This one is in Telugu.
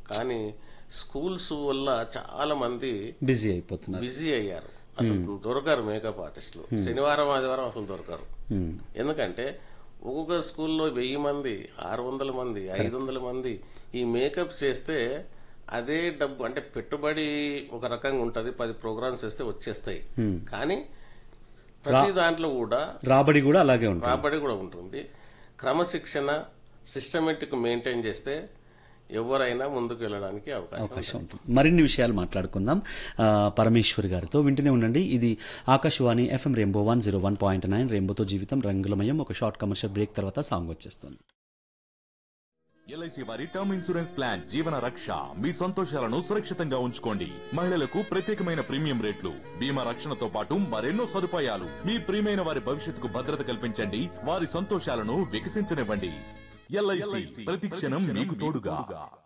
కానీ స్కూల్స్ వల్ల చాలా మంది బిజీ అయిపోతున్నారు బిజీ అయ్యారు అసలు దొరకరు మేకప్ ఆర్టిస్టులు శనివారం ఆదివారం అసలు దొరకరు ఎందుకంటే ఒక్కొక్క స్కూల్లో వెయ్యి మంది ఆరు వందల మంది ఐదు వందల మంది ఈ మేకప్ చేస్తే అదే డబ్బు అంటే పెట్టుబడి ఒక రకంగా ఉంటది పది ప్రోగ్రామ్స్ చేస్తే వచ్చేస్తాయి కానీ ప్రతి దాంట్లో కూడా రాబడి కూడా అలాగే ఉంటుంది రాబడి కూడా ఉంటుంది క్రమశిక్షణ సిస్టమేటిక్ మెయింటైన్ చేస్తే ఎవరైనా ముందుకు వెళ్ళడానికి అవకాశం అవకాశం ఉంటుంది మరిన్ని విషయాలు మాట్లాడుకుందాం ఆ, పరమేశ్వర్ గారితో వింటూనే ఉండండి ఇది Akashvani FM rainbow one zero one point nine రెయిన్బోతో జీవితం రంగులమయం ఒక షార్ట్ కమర్షియల్ బ్రేక్ తర్వాత సాంగ్ వచ్చేస్తుంది ఎల్ఐసి వారి term insurance plan Jeevan Raksha మీ సంతోషాలను సురక్షితంగా ఉంచుకోండి మహిళలకు ప్రత్యేకమైన ప్రీమియం రేట్లు బీమా రక్షణతో పాటు మరెన్నో సదుపాయాలు మీ ప్రియమైన వారి భవిష్యత్తుకు భద్రత కల్పించండి వారి సంతోషాలను వికసించనివ్వండి ఎల్ఐసి ప్రతి క్షణం మీకు తోడుగా